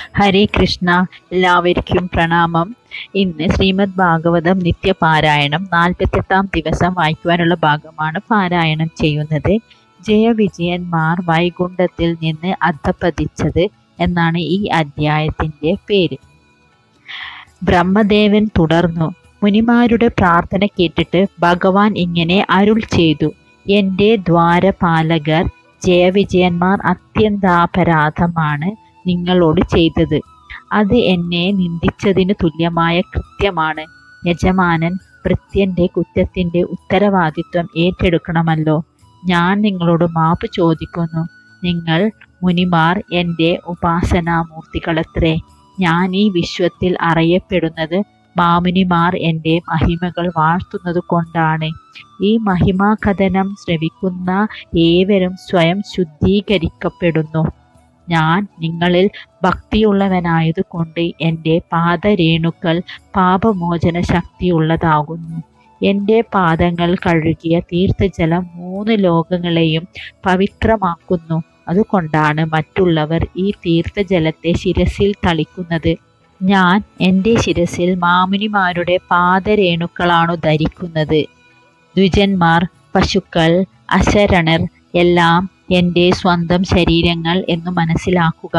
ഹരേ കൃഷ്ണ എല്ലാവർക്കും പ്രണാമം ഇന്ന് ശ്രീമദ് ഭാഗവതം നിത്യപാരായണം നാൽപ്പത്തെട്ടാം ദിവസം വായിക്കുവാനുള്ള ഭാഗമാണ് പാരായണം ചെയ്യുന്നത് ജയവിജയന്മാർ വൈകുണ്ഠത്തിൽ നിന്ന് അധപ്പതിച്ചത് എന്നാണ് ഈ അധ്യായത്തിൻ്റെ പേര് ബ്രഹ്മദേവൻ തുടർന്നു മുനിമാരുടെ പ്രാർത്ഥന കേട്ടിട്ട് ഭഗവാൻ ഇങ്ങനെ അരുൾ ചെയ്തു എൻ്റെ ദ്വാരപാലകർ ജയവിജയന്മാർ അത്യന്താപരാധമാണ് നിങ്ങളോട് ചെയ്തത് അത് എന്നെ നിന്ദിച്ചതിന് തുല്യമായ കൃത്യമാണ് യജമാനൻ ഭൃത്യന്റെ കുറ്റത്തിന്റെ ഉത്തരവാദിത്വം ഏറ്റെടുക്കണമല്ലോ ഞാൻ നിങ്ങളോട് മാപ്പ് ചോദിക്കുന്നു നിങ്ങൾ മുനിമാർ എൻ്റെ ഉപാസനാമൂർത്തികളത്രേ ഞാൻ ഈ വിശ്വത്തിൽ അറിയപ്പെടുന്നത് മാമുനിമാർ എൻ്റെ മഹിമകൾ വാഴ്ത്തുന്നത് കൊണ്ടാണ് ഈ മഹിമാകഥനം ശ്രവിക്കുന്ന ഏവരും സ്വയം ശുദ്ധീകരിക്കപ്പെടുന്നു ഞാൻ നിങ്ങളിൽ ഭക്തിയുള്ളവനായതുകൊണ്ട് എൻ്റെ പാദരേണുക്കൾ പാപമോചന ശക്തിയുള്ളതാകുന്നു എൻ്റെ പാദങ്ങൾ കഴുകിയ തീർത്ഥജലം മൂന്ന് ലോകങ്ങളെയും പവിത്രമാക്കുന്നു അതുകൊണ്ടാണ് മറ്റുള്ളവർ ഈ തീർത്ഥജലത്തെ ശിരസിൽ തളിക്കുന്നത് ഞാൻ എൻ്റെ ശിരസിൽ മാമുനിമാരുടെ പാദരേണുക്കളാണു ധരിക്കുന്നത് ദ്വിജന്മാർ പശുക്കൾ അശരണർ എല്ലാം എൻ്റെ സ്വന്തം ശരീരങ്ങൾ എന്ന് മനസ്സിലാക്കുക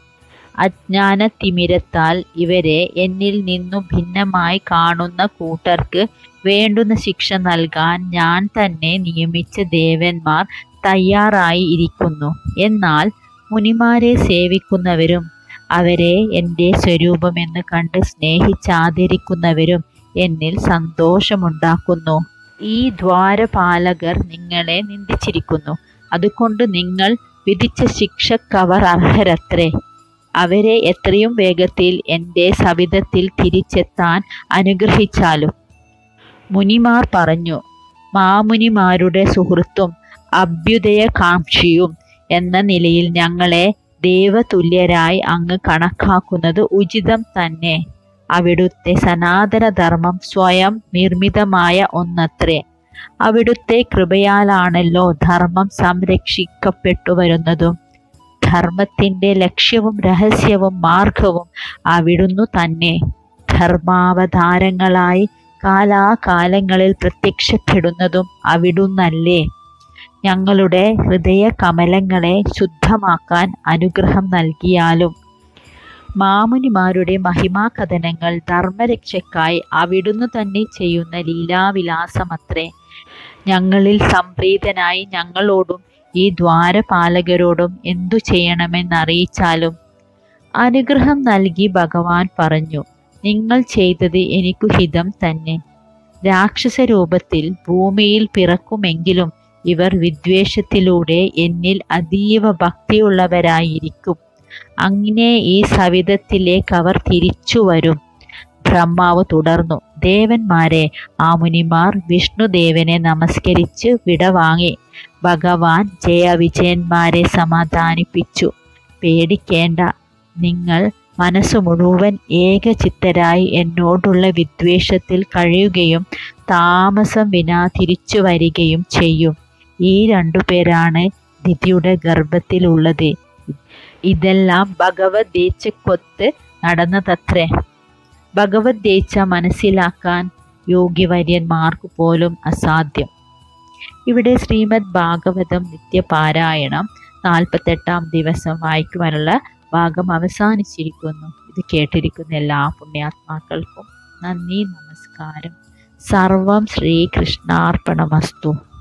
അജ്ഞാന തിമിരത്താൽ ഇവരെ എന്നിൽ നിന്നു ഭിന്നമായി കാണുന്ന കൂട്ടർക്ക് വേണ്ടുന്ന ശിക്ഷ നൽകാൻ ഞാൻ തന്നെ നിയമിച്ച ദേവന്മാർ തയ്യാറായി ഇരിക്കുന്നു എന്നാൽ മുനിമാരെ സേവിക്കുന്നവരും അവരെ എൻ്റെ സ്വരൂപമെന്ന് കണ്ട് സ്നേഹിച്ചാദരിക്കുന്നവരും എന്നിൽ സന്തോഷമുണ്ടാക്കുന്നു ഈ ദ്വാരപാലകർ നിങ്ങളെ നിന്ദിച്ചിരിക്കുന്നു അതുകൊണ്ട് നിങ്ങൾ വിധിച്ച ശിക്ഷക്കവർ അർഹരത്രേ അവരെ എത്രയും വേഗത്തിൽ എൻ്റെ സവിധത്തിൽ തിരിച്ചെത്താൻ അനുഗ്രഹിച്ചാലും മുനിമാർ പറഞ്ഞു മാമുനിമാരുടെ സുഹൃത്തും അഭ്യുദയകാംക്ഷിയും എന്ന നിലയിൽ ഞങ്ങളെ ദേവതുല്യരായി അങ്ങ് കണക്കാക്കുന്നത് ഉചിതം തന്നെ അവിടുത്തെ സനാതനധർമ്മം സ്വയം നിർമ്മിതമായ ഒന്നത്രേ അവിടുത്തെ കൃപയാലാണല്ലോ ധർമ്മം സംരക്ഷിക്കപ്പെട്ടു വരുന്നതും ധർമ്മത്തിൻ്റെ ലക്ഷ്യവും രഹസ്യവും മാർഗവും അവിടുന്നു തന്നെ ധർമാവതാരങ്ങളായി കാലാകാലങ്ങളിൽ പ്രത്യക്ഷപ്പെടുന്നതും അവിടുന്നല്ലേ ഞങ്ങളുടെ ഹൃദയ കമലങ്ങളെ ശുദ്ധമാക്കാൻ അനുഗ്രഹം നൽകിയാലും മാമുനിമാരുടെ മഹിമാകഥനങ്ങൾ ധർമ്മരക്ഷയ്ക്കായി അവിടുന്ന് തന്നെ ചെയ്യുന്ന ലീലാവിലാസമത്രേ ഞങ്ങളിൽ സംപ്രീതനായി ഞങ്ങളോടും ഈ ദ്വാരപാലകരോടും എന്തു ചെയ്യണമെന്നറിയിച്ചാലും അനുഗ്രഹം നൽകി ഭഗവാൻ പറഞ്ഞു നിങ്ങൾ ചെയ്തത് എനിക്കു ഹിതം തന്നെ രാക്ഷസ രൂപത്തിൽ ഭൂമിയിൽ പിറക്കുമെങ്കിലും ഇവർ വിദ്വേഷത്തിലൂടെ എന്നിൽ അതീവ ഭക്തിയുള്ളവരായിരിക്കും അങ്ങനെ ഈ സവിധത്തിലേക്ക് അവർ തിരിച്ചു വരും ബ്രഹ്മാവ് തുടർന്നു ദേവന്മാരെ ആ മുനിമാർ വിഷ്ണുദേവനെ നമസ്കരിച്ച് വിടവാങ്ങി ഭഗവാൻ ജയവിജയന്മാരെ സമാധാനിപ്പിച്ചു പേടിക്കേണ്ട നിങ്ങൾ മനസ്സു മുഴുവൻ ഏകചിത്തരായി എന്നോടുള്ള വിദ്വേഷത്തിൽ കഴിയുകയും താമസം വിനാ തിരിച്ചു വരികയും ചെയ്യും ഈ രണ്ടു പേരാണ് ദിതിയുടെ ഗർഭത്തിലുള്ളത് ഇതെല്ലാം ഭഗവദ്ഗീതക്കൊത്ത് നടന്നതത്രേ ഭഗവദ്ഗീത മനസ്സിലാക്കാൻ യോഗ്യവര്യന്മാർക്ക് പോലും അസാധ്യം ഇവിടെ ശ്രീമദ് ഭാഗവതം നിത്യപാരായണം നാൽപ്പത്തെട്ടാം ദിവസം വായിക്കുവാനുള്ള ഭാഗം അവസാനിച്ചിരിക്കുന്നു ഇത് കേട്ടിരിക്കുന്ന എല്ലാ പുണ്യാത്മാക്കൾക്കും നന്ദി നമസ്കാരം സർവം ശ്രീകൃഷ്ണാർപ്പണമസ്തു